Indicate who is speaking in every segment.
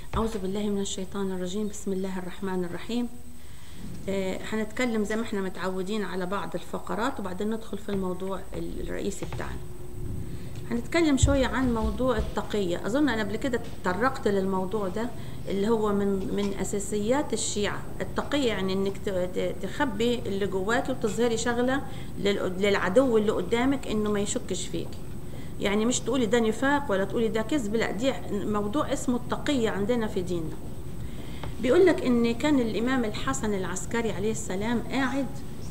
Speaker 1: أعوذ بالله من الشيطان الرجيم بسم الله الرحمن الرحيم آه، هنتكلم زي ما احنا متعودين على بعض الفقرات وبعدين ندخل في الموضوع الرئيسي بتاعنا هنتكلم شوية عن موضوع التقية أظن أنا قبل كده تطرقت للموضوع ده اللي هو من من أساسيات الشيعة التقية يعني إنك ت- ت- تخبي اللي جواك وتظهري شغلة لل- للعدو اللي قدامك إنه ما يشكش فيك يعني مش تقولي ده نفاق ولا تقولي ده كذب لا دي موضوع اسمه التقية عندنا في ديننا بيقول لك ان كان الامام الحسن العسكري عليه السلام قاعد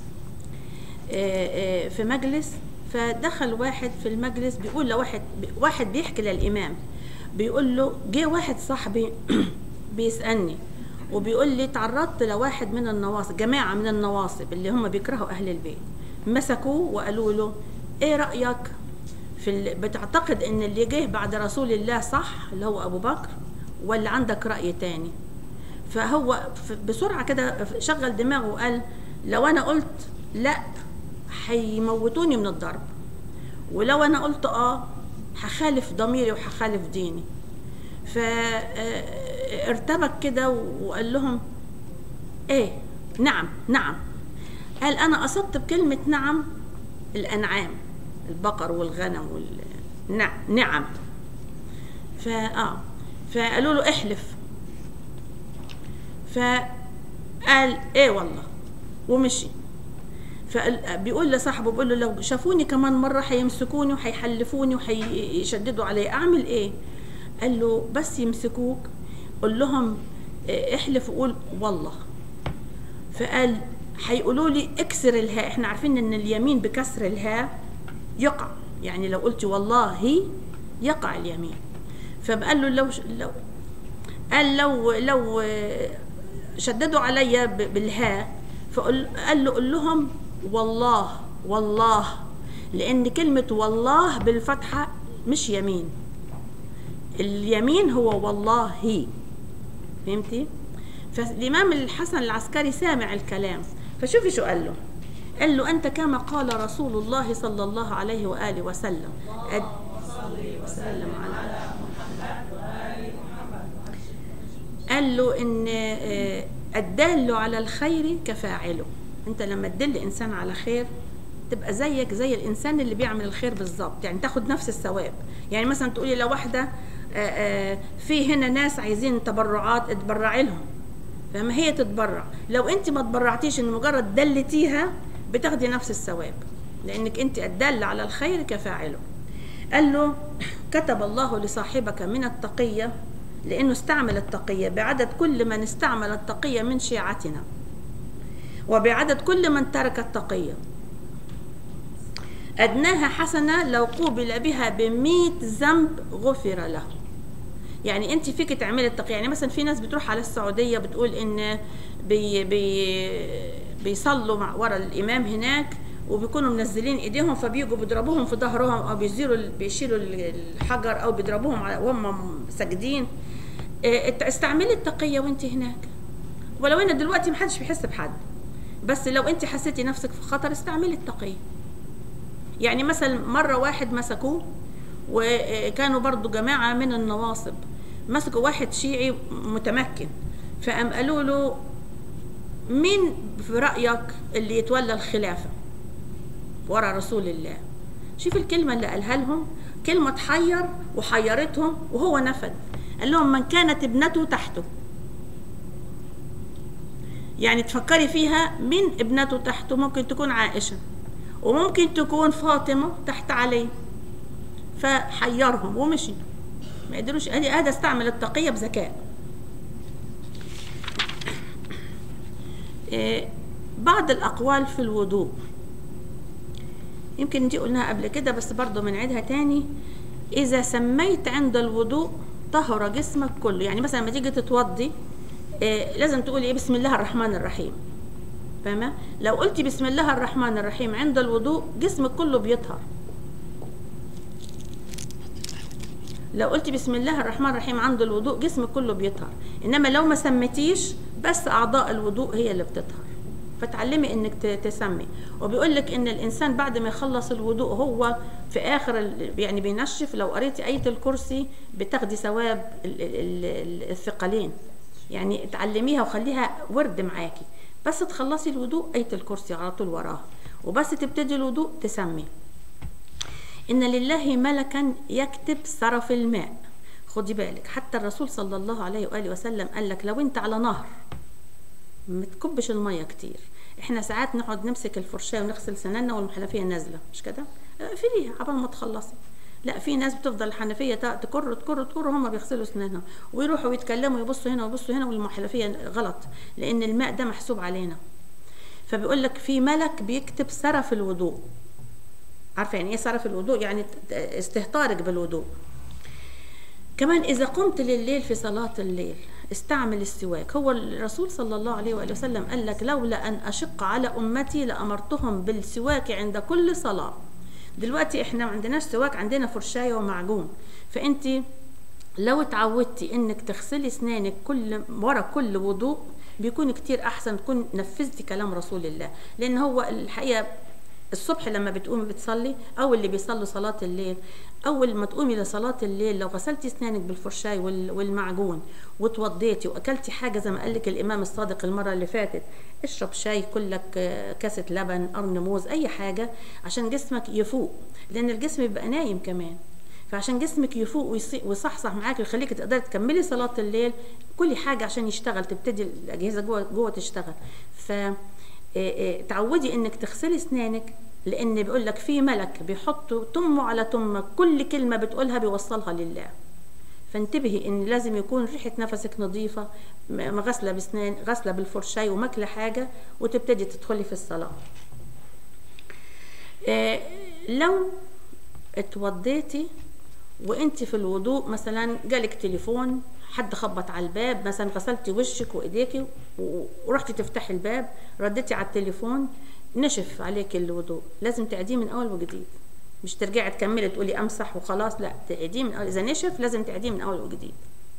Speaker 1: آه، آه، في مجلس فدخل واحد في المجلس بيقول لواحد واحد بيحكي للامام بيقول له جه واحد صاحبي بيسالني وبيقول لي تعرضت لواحد من النواصب جماعه من النواصب اللي هم بيكرهوا اهل البيت مسكوه وقالوا له ايه رايك في ال... بتعتقد ان اللي جه بعد رسول الله صح اللي هو ابو بكر ولا عندك راي تاني فهو ف- بسرعه كده شغل دماغه وقال لو انا قلت لا هيموتوني من الضرب ولو انا قلت اه هخالف ضميري وهخالف ديني فارتبك كده وقال لهم ايه نعم نعم قال انا قصدت بكلمه نعم الانعام البقر والغنم وال نعم نعم فا اه فقالوا له احلف فقال ايه والله ومشي فبيقول لصاحبه بيقول له لو شافوني كمان مره هيمسكوني وهيحلفوني وهيشددوا علي اعمل ايه قال له بس يمسكوك قول لهم إيه، احلف وقول والله فقال هيقولوا لي اكسر الهاء احنا عارفين ان اليمين بكسر الهاء يقع يعني لو قلت والله يقع اليمين فقال له لو لو قال لو لو شددوا عليا ب- بالهاء فقال قال له قل لهم والله والله لان كلمه والله بالفتحه مش يمين اليمين هو والله فهمتي فالامام الحسن العسكري سامع الكلام فشوفي شو قال له قال له انت كما قال رسول الله صلى الله عليه واله وسلم أد... وسلم على قال له ان آه، الدال على الخير كفاعله انت لما تدل انسان على خير تبقى زيك زي الانسان اللي بيعمل الخير بالظبط يعني تاخد نفس الثواب يعني مثلا تقولي لو واحده آه، آه، في هنا ناس عايزين تبرعات اتبرعي لهم فما هي تتبرع لو انت ما تبرعتيش ان مجرد دلتيها بتاخدي نفس الثواب لانك انت الدال على الخير كفاعله قال له كتب الله لصاحبك من التقية لأنه استعمل التقية بعدد كل من استعمل التقية من شيعتنا وبعدد كل من ترك التقية أدناها حسنة لو قوبل بها بمئة ذنب غفر له يعني انت فيك تعملي التقية يعني مثلا في ناس بتروح على السعودية بتقول ان بي بي بيصلوا مع ورا الامام هناك وبيكونوا منزلين ايديهم فبيجوا بيضربوهم في ظهرهم او بيزيلوا بيشيلوا الحجر او بيضربوهم على- وهم ساجدين اه، استعملي التقية وانت هناك ولو ان دلوقتي محدش بيحس بحد بس لو انت حسيتي نفسك في خطر استعملي التقية يعني مثلا مرة واحد مسكوه وكانوا برضو جماعة من النواصب مسكوا واحد شيعي متمكن فقام قالوا له مين في رأيك اللي يتولى الخلافة ورا رسول الله شوف الكلمة اللي قالها لهم كلمة تحير وحيرتهم وهو نفذ قال لهم من كانت ابنته تحته يعني تفكري فيها مين ابنته تحته ممكن تكون عائشة وممكن تكون فاطمة تحت علي فحيرهم ومشي ما قدروش ادي هذا استعمل التقية بذكاء إيه، بعض الأقوال في الوضوء يمكن دي قلناها قبل كده بس برضو بنعيدها تاني إذا سميت عند الوضوء طهر جسمك كله يعني مثلا لما تيجي تتوضي إيه، لازم تقولي إيه بسم الله الرحمن الرحيم فاهمة لو قلتي بسم الله الرحمن الرحيم عند الوضوء جسمك كله بيطهر لو قلتي بسم الله الرحمن الرحيم عند الوضوء جسمك كله بيطهر انما لو ما سميتيش بس اعضاء الوضوء هي اللي بتطهر فتعلمي انك ت- تسمي وبيقول لك ان الانسان بعد ما يخلص الوضوء هو في اخر ال- يعني بينشف لو قريتي ايه الكرسي بتاخدي ثواب ال- ال- ال- الثقلين يعني اتعلميها وخليها ورد معاكي بس تخلصي الوضوء ايه الكرسي على طول وراها وبس تبتدي الوضوء تسمي إن لله ملكا يكتب سرف الماء خدي بالك حتى الرسول صلى الله عليه وآله وسلم قال لك لو أنت على نهر ما تكبش المية كتير احنا ساعات نقعد نمسك الفرشاة ونغسل سناننا والحنفية نازلة مش كده اقفليها قبل ما تخلصي لا في ناس بتفضل الحنفية تا- تكر تكر تكر وهم بيغسلوا اسنانهم ويروحوا يتكلموا يبصوا هنا ويبصوا هنا والحنفية غلط لأن الماء ده محسوب علينا فبيقول لك في ملك بيكتب سرف الوضوء عارفه يعني ايه صرف الوضوء يعني ت- استهتارك بالوضوء كمان اذا قمت لليل في صلاه الليل استعمل السواك هو الرسول صلى الله عليه واله وسلم قال لك لولا ان اشق على امتي لامرتهم بالسواك عند كل صلاه دلوقتي احنا ما عندناش سواك عندنا فرشايه ومعجون فانت لو اتعودتي انك تغسلي اسنانك كل ورا كل وضوء بيكون كتير احسن تكون نفذتي كلام رسول الله لان هو الحقيقه الصبح لما بتقومي بتصلي او اللي بيصلوا صلاه الليل اول ما تقومي لصلاه الليل لو غسلتي اسنانك بالفرشاي وال- والمعجون وتوضيتي واكلتي حاجه زي ما قال لك الامام الصادق المره اللي فاتت اشرب شاي كلك آه، كاسه لبن قرن موز اي حاجه عشان جسمك يفوق لان الجسم بيبقى نايم كمان فعشان جسمك يفوق ويصي- ويصحصح معاك ويخليك تقدري تكملي صلاه الليل كل حاجه عشان يشتغل تبتدي الاجهزه جوه جوه تشتغل ف آه، آه، تعودي انك تغسلي اسنانك لان بيقول لك في ملك بيحط تمه على تمك كل كلمه بتقولها بيوصلها لله فانتبهي ان لازم يكون ريحه نفسك نظيفه م- غسله بسنان غسله بالفرشاي وماكله حاجه وتبتدي تدخلي في الصلاه آه، لو اتوضيتي وانت في الوضوء مثلا جالك تليفون حد خبط على الباب مثلا غسلتي وشك وايديكي و- ورحتي تفتحي الباب رديتي على التليفون نشف عليك الوضوء لازم تعيديه من اول وجديد مش ترجعي تكملي تقولي امسح وخلاص لا تعيديه من اول اذا نشف لازم تعيديه من اول وجديد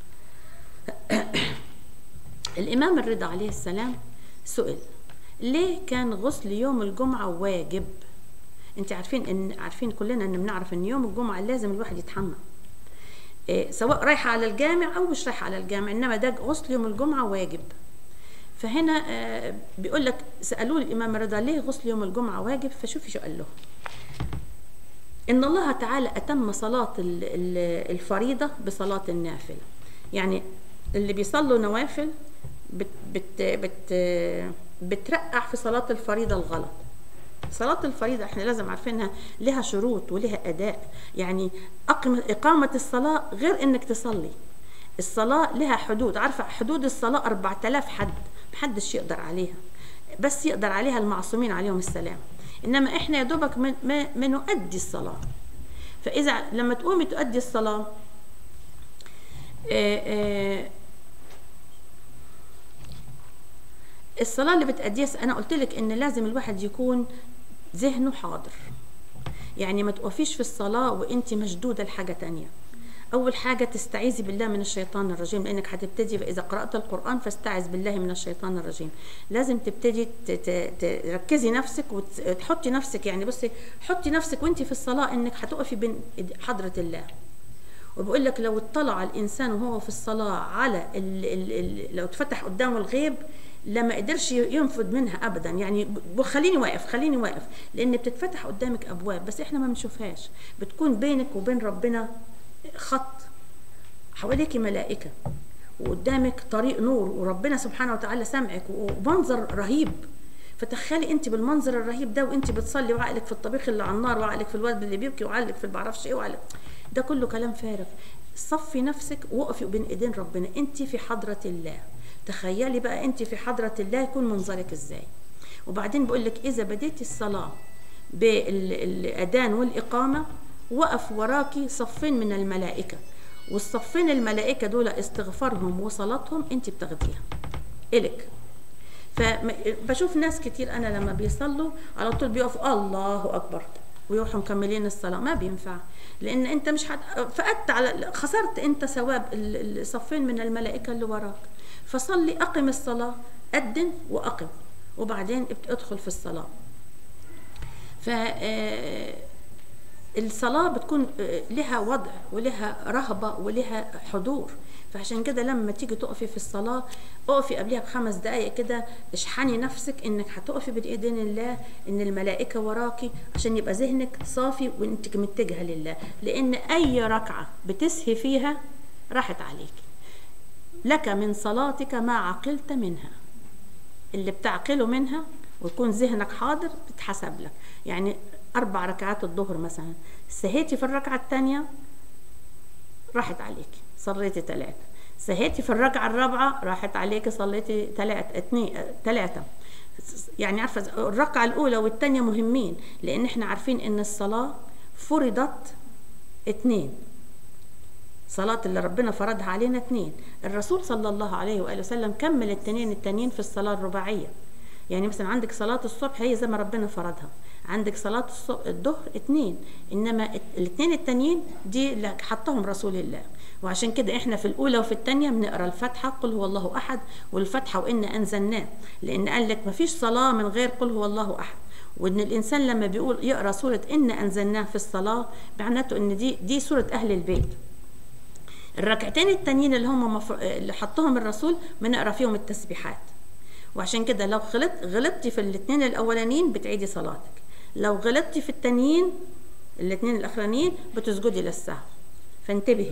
Speaker 1: الامام الرضا عليه السلام سئل ليه كان غسل يوم الجمعه واجب انت عارفين ان عارفين كلنا ان بنعرف ان يوم الجمعه لازم الواحد يتحمى إيه سواء رايحه على الجامع او مش رايحه على الجامع انما ده غسل يوم الجمعه واجب فهنا آه، بيقول لك سالوه الامام الرضا ليه غسل يوم الجمعه واجب فشوفي شو قال له ان الله تعالى اتم صلاه ال- ال- الفريضه بصلاه النافله يعني اللي بيصلوا نوافل بت بت بت بترقع في صلاه الفريضه الغلط صلاة الفريضة احنا لازم عارفينها لها شروط ولها أداء يعني أقم إقامة الصلاة غير إنك تصلي الصلاة لها حدود عارفة حدود الصلاة 4000 حد محدش يقدر عليها بس يقدر عليها المعصومين عليهم السلام إنما إحنا يا دوبك من ما ما نؤدي الصلاة فإذا لما تقومي تؤدي الصلاة آه، آه، الصلاة اللي بتأديها أنا قلت لك إن لازم الواحد يكون ذهنه حاضر يعني ما تقفيش في الصلاة وأنت مشدودة لحاجة تانية أول حاجة تستعيذي بالله من الشيطان الرجيم لأنك هتبتدي إذا قرأت القرآن فاستعذ بالله من الشيطان الرجيم لازم تبتدي ت- ت- تركزي نفسك وتحطي نفسك يعني بصي حطي نفسك وأنت في الصلاة إنك هتقفي بين حضرة الله وبقول لك لو اطلع الانسان وهو في الصلاه على ال ال ال لو اتفتح قدامه الغيب لما قدرش ينفذ منها ابدا يعني ب- خليني واقف خليني واقف لان بتتفتح قدامك ابواب بس احنا ما بنشوفهاش بتكون بينك وبين ربنا خط حواليك ملائكه وقدامك طريق نور وربنا سبحانه وتعالى سامعك ومنظر رهيب فتخيلي انت بالمنظر الرهيب ده وانت بتصلي وعقلك في الطبيخ اللي على النار وعقلك في الولد اللي بيبكي وعقلك في بعرفش ايه وعقلك ده كله كلام فارغ صفي نفسك وقفي بين ايدين ربنا انت في حضرة الله تخيلي بقى انت في حضرة الله يكون منظرك ازاي وبعدين بقول لك اذا بديتي الصلاة بالاذان والاقامة وقف وراكي صفين من الملائكة والصفين الملائكة دول استغفارهم وصلاتهم انت بتاخديها الك فبشوف ناس كتير انا لما بيصلوا على طول بيقفوا الله اكبر ويروحوا مكملين الصلاه ما بينفع لان انت مش حد فقدت على خسرت انت ثواب ال- الصفين من الملائكه اللي وراك فصلي اقم الصلاه أدن واقم وبعدين ابت- ادخل في الصلاه ف آه، الصلاة بتكون آه، لها وضع ولها رهبة ولها حضور فعشان كده لما تيجي تقفي في الصلاة اقفي قبلها بخمس دقايق كده اشحني نفسك انك هتقفي بايدين الله ان الملائكة وراكي عشان يبقى ذهنك صافي وانت متجهة لله لان اي ركعة بتسهي فيها راحت عليك لك من صلاتك ما عقلت منها اللي بتعقله منها ويكون ذهنك حاضر تتحسب لك يعني أربع ركعات الظهر مثلا سهيتي في الركعة الثانية راحت عليكي صليتي ثلاثة سهيتي في الركعة الرابعة راحت عليكي صليتي ثلاثة اثنين ثلاثة يعني عارفة الركعة الأولى والثانية مهمين لأن احنا عارفين إن الصلاة فرضت اثنين صلاة اللي ربنا فرضها علينا اثنين الرسول صلى الله عليه وآله وسلم كمل التنين التانيين في الصلاة الرباعية يعني مثلا عندك صلاة الصبح هي زي ما ربنا فرضها عندك صلاة الص- الظهر اتنين انما الاتنين التانيين دي اللي حطهم رسول الله وعشان كده احنا في الاولى وفي الثانيه بنقرا الفاتحه قل هو الله احد والفاتحه وان انزلناه لان قال لك مفيش صلاه من غير قل هو الله احد وان الانسان لما بيقول يقرا سوره ان انزلناه في الصلاه معناته ان دي دي سوره اهل البيت الركعتين التانيين اللي هم مفر... اللي حطهم الرسول بنقرا فيهم التسبيحات وعشان كده لو غلط غلطتي في الاثنين الاولانيين بتعيدي صلاتك لو غلطتي في التانيين الاثنين الاخرانيين بتسجدي للسهو فانتبهي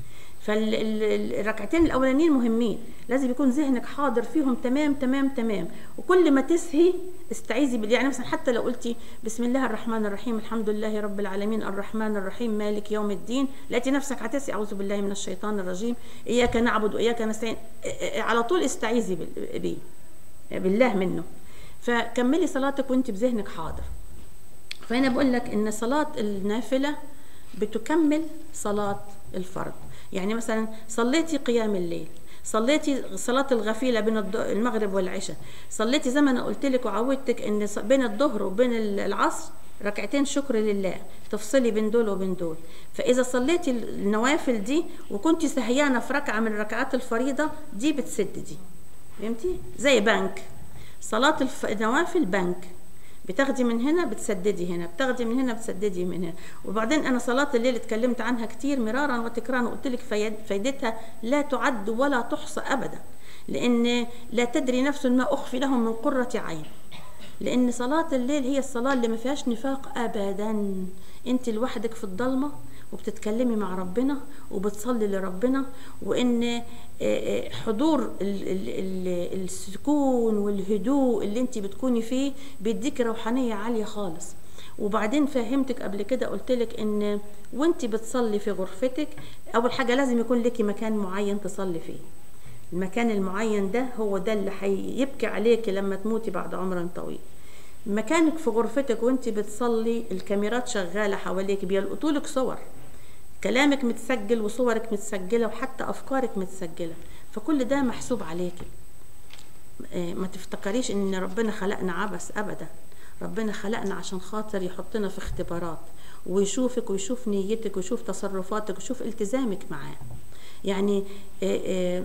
Speaker 1: فالركعتين الاولانيين مهمين لازم يكون ذهنك حاضر فيهم تمام تمام تمام وكل ما تسهي استعيذي بال يعني مثلا حتى لو قلتي بسم الله الرحمن الرحيم الحمد لله رب العالمين الرحمن الرحيم مالك يوم الدين لقيتي نفسك هتسي اعوذ بالله من الشيطان الرجيم اياك نعبد واياك نستعين على طول استعيذي بال- بيه بالله منه فكملي صلاتك وانت بذهنك حاضر فانا بقول لك ان صلاه النافله بتكمل صلاه الفرض يعني مثلا صليتي قيام الليل صليتي صلاة الغفيلة بين الض- المغرب والعشاء صليتي زي ما انا قلت لك وعودتك ان ص- بين الظهر وبين ال- العصر ركعتين شكر لله تفصلي بين دول وبين دول فاذا صليتي النوافل دي وكنت سهيانه في ركعه من ركعات الفريضه دي بتسد دي فهمتي زي بنك صلاة الف- النوافل بنك بتاخدي من هنا بتسددي هنا بتاخدي من هنا بتسددي من هنا وبعدين انا صلاة الليل اتكلمت عنها كتير مرارا وتكرارا وقلت لك فيد- فايدتها لا تعد ولا تحصى ابدا لان لا تدري نفس ما اخفي لهم من قرة عين لان صلاة الليل هي الصلاة اللي ما فيهاش نفاق ابدا انت لوحدك في الضلمة وبتتكلمي مع ربنا وبتصلي لربنا وان آه، آه، حضور ال- ال- ال- السكون والهدوء اللي انت بتكوني فيه بيديك روحانية عالية خالص وبعدين فهمتك قبل كده قلت لك ان وانت بتصلي في غرفتك اول حاجة لازم يكون لك مكان معين تصلي فيه المكان المعين ده هو ده اللي هيبكي عليك لما تموتي بعد عمر طويل مكانك في غرفتك وانت بتصلي الكاميرات شغالة حواليك بيلقطولك صور كلامك متسجل وصورك متسجلة وحتى أفكارك متسجلة فكل ده محسوب عليكي آه، ما تفتكريش ان ربنا خلقنا عبث ابدا ربنا خلقنا عشان خاطر يحطنا في اختبارات ويشوفك ويشوف نيتك ويشوف تصرفاتك ويشوف التزامك معاه يعني آه، آه،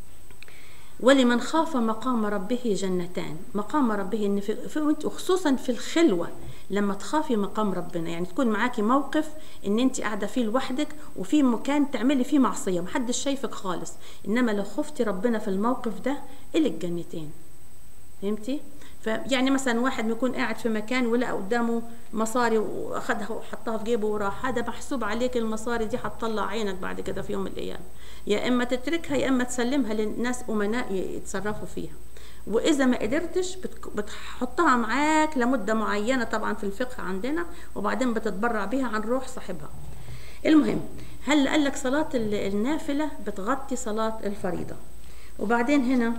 Speaker 1: ولمن خاف مقام ربه جنتان مقام ربه ان في, في وانت وخصوصا في الخلوه لما تخافي مقام ربنا يعني تكون معاكي موقف ان انت قاعده فيه لوحدك وفي مكان تعملي فيه معصيه محدش شايفك خالص انما لو خفتي ربنا في الموقف ده الك جنتين فهمتي فيعني مثلا واحد بيكون قاعد في مكان ولقى قدامه مصاري واخدها وحطها في جيبه وراح هذا محسوب عليك المصاري دي هتطلع عينك بعد كده في يوم من الايام يا اما تتركها يا اما تسلمها للناس امناء يتصرفوا فيها واذا ما قدرتش بتك- بتحطها معاك لمده معينه طبعا في الفقه عندنا وبعدين بتتبرع بيها عن روح صاحبها المهم هل قال لك صلاه ال- النافله بتغطي صلاه الفريضه وبعدين هنا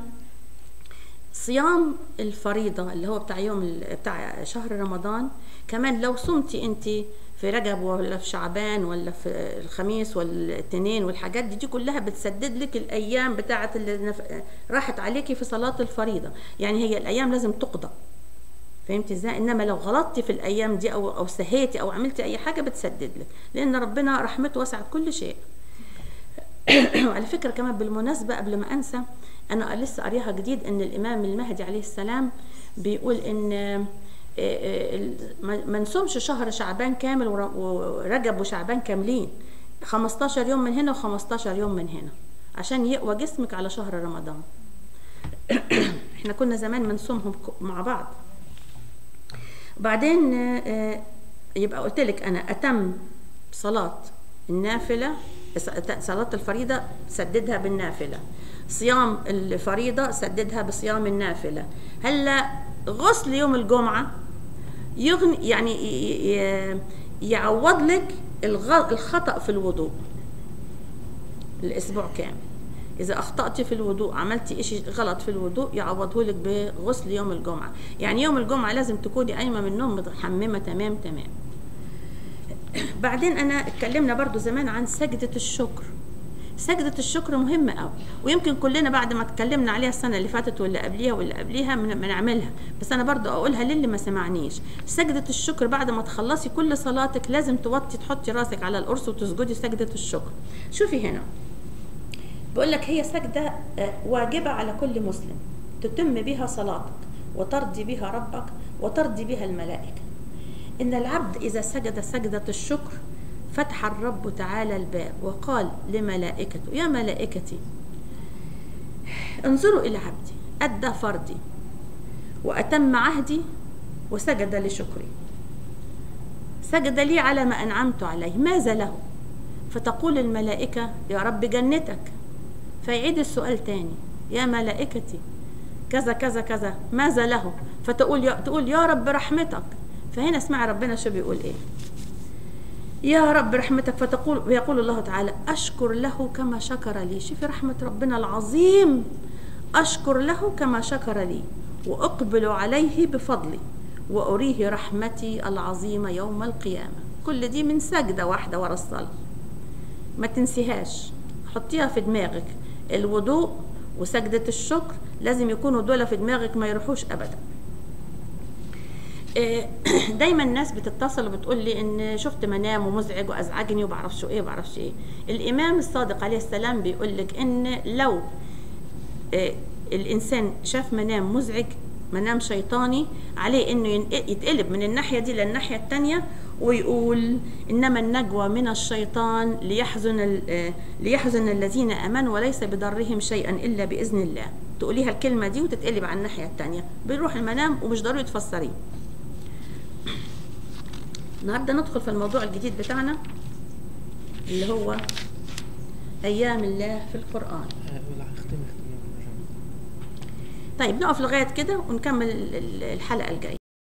Speaker 1: صيام الفريضة اللي هو بتاع يوم ال- بتاع شهر رمضان كمان لو صمتي انت في رجب ولا في شعبان ولا في الخميس والاثنين والحاجات دي دي كلها بتسدد لك الايام بتاعه اللي نف- راحت عليكي في صلاة الفريضة يعني هي الايام لازم تقضى فهمتي ازاي انما لو غلطتي في الايام دي او او سهيتي او عملتي اي حاجه بتسدد لك لان ربنا رحمته وسعت كل شيء وعلى فكره كمان بالمناسبه قبل ما انسى انا لسه قاريها جديد ان الامام المهدي عليه السلام بيقول ان آه، ال- ما ما نصومش شهر شعبان كامل ور- ورجب وشعبان كاملين 15 يوم من هنا و15 يوم من هنا عشان يقوى جسمك على شهر رمضان احنا كنا زمان بنصومهم ك- مع بعض بعدين آه، آه، يبقى قلت لك انا اتم صلاه النافله ص- صلاه الفريضه سددها بالنافله صيام الفريضه سددها بصيام النافله هلا غسل يوم الجمعه يغني يعني ي- ي- يعوض لك الغ- الخطا في الوضوء الاسبوع كامل اذا اخطاتي في الوضوء عملتي اشي غلط في الوضوء يعوضه لك بغسل يوم الجمعه يعني يوم الجمعه لازم تكوني قايمه من النوم متحممه تمام تمام بعدين انا اتكلمنا برضو زمان عن سجده الشكر سجدة الشكر مهمة قوي ويمكن كلنا بعد ما اتكلمنا عليها السنة اللي فاتت واللي قبليها واللي قبليها من- بنعملها بس أنا برضو أقولها للي ما سمعنيش سجدة الشكر بعد ما تخلصي كل صلاتك لازم توطي تحطي راسك على القرص وتسجدي سجدة الشكر شوفي هنا بقول لك هي سجدة آه، واجبة على كل مسلم تتم بها صلاتك وترضي بها ربك وترضي بها الملائكة إن العبد إذا سجد سجدة الشكر فتح الرب تعالى الباب وقال لملائكته يا ملائكتي انظروا إلى عبدي أدى فرضي وأتم عهدي وسجد لشكري سجد لي على ما أنعمت عليه ماذا له فتقول الملائكة يا رب جنتك فيعيد السؤال تاني يا ملائكتي كذا كذا كذا ماذا له فتقول يا تقول يا رب رحمتك فهنا اسمع ربنا شو بيقول ايه يا رب رحمتك فتقول ويقول الله تعالى أشكر له كما شكر لي شوفي رحمة ربنا العظيم أشكر له كما شكر لي وأقبل عليه بفضلي وأريه رحمتي العظيمة يوم القيامة كل دي من سجدة واحدة ورا الصلاة ما تنسيهاش حطيها في دماغك الوضوء وسجدة الشكر لازم يكونوا دول في دماغك ما يروحوش أبدا إيه، دايما الناس بتتصل وبتقول لي ان شفت منام ومزعج وازعجني وبعرفش ايه وبعرفش ايه الامام الصادق عليه السلام بيقول لك ان لو إيه، الانسان شاف منام مزعج منام شيطاني عليه انه ينق- يتقلب من الناحيه دي للناحيه الثانيه ويقول انما النجوى من الشيطان ليحزن ال- آه، ليحزن الذين امنوا وليس بضرهم شيئا الا باذن الله تقوليها الكلمه دي وتتقلب على الناحيه الثانيه بيروح المنام ومش ضروري تفسريه النهارده ندخل في الموضوع الجديد بتاعنا اللي هو ايام الله في القران
Speaker 2: لا اختم اختم
Speaker 1: طيب نقف لغايه كده ونكمل ال- ال- الحلقه الجايه